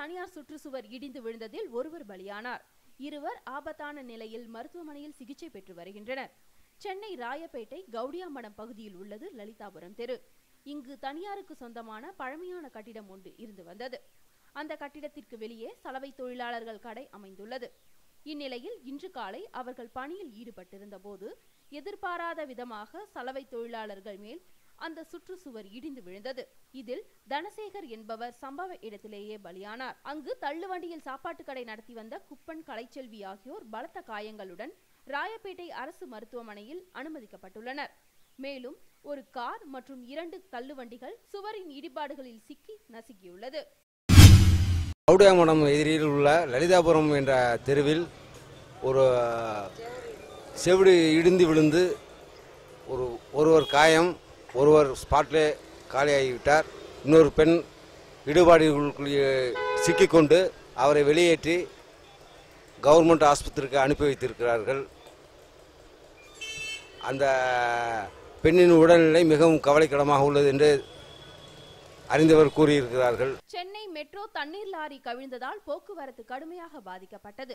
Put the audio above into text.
தனியார் சுற்றுச்சுவர் இடிந்து விழுந்ததில் ஒருவர் பலியானார் இருவர் ஆபத்தான நிலையில் மருத்துவமனையில் சிகிச்சை பெற்று வருகின்றனர் சென்னை ராயப்பேட்டை கவுடியாமடம் பகுதியில் உள்ளது லலிதாபுரம் தெரு இங்கு தனியாருக்கு சொந்தமான பழமையான கட்டிடம் ஒன்று இருந்து வந்தது அந்த கட்டிடத்திற்கு வெளியே சலவை தொழிலாளர்கள் கடை அமைந்துள்ளது இந்நிலையில் இன்று காலை அவர்கள் பணியில் ஈடுபட்டிருந்த போது எதிர்பாராத விதமாக சலவை தொழிலாளர்கள் மேல் அந்த சுற்றுச்சுவர் இடிந்து விழுந்தது இதில் தனசேகர் என்பவர் சம்பவ இடத்திலேயே பலியானார் அங்கு தள்ளுவண்டியில் சாப்பாட்டு கடை நடத்தி வந்த குப்பன் கலைச்செல்வி ஆகியோர் பலத்த காயங்களுடன் ராயப்பேட்டை அரசு மருத்துவமனையில் அனுமதிக்கப்பட்டுள்ளனர் மேலும் ஒரு கார் மற்றும் இரண்டு தள்ளுவண்டிகள் சுவரின் இடிபாடுகளில் சிக்கி நசுக்கியுள்ளது கவுடியாமடம் எதிரில் உள்ள லலிதாபுரம் என்ற தெருவில் ஒரு செவிடு இடிந்து விழுந்து ஒரு ஒருவர் காயம் ஒருவர் ஸ்பாட்லே காலியாகிவிட்டார் இன்னொரு பெண் இடுபாடுகளுக்குள்ளே சிக்கிக்கொண்டு அவரை வெளியேற்றி கவர்மெண்ட் ஆஸ்பத்திரிக்கு அனுப்பி வைத்திருக்கிறார்கள் அந்த பெண்ணின் உடல்நிலை மிகவும் கவலைக்கிடமாக உள்ளது என்று அறிந்தவர் கூறியிருக்கிறார்கள் சென்னை மெட்ரோ தண்ணீர் லாரி கவிழ்ந்ததால் போக்குவரத்து கடுமையாக பாதிக்கப்பட்டது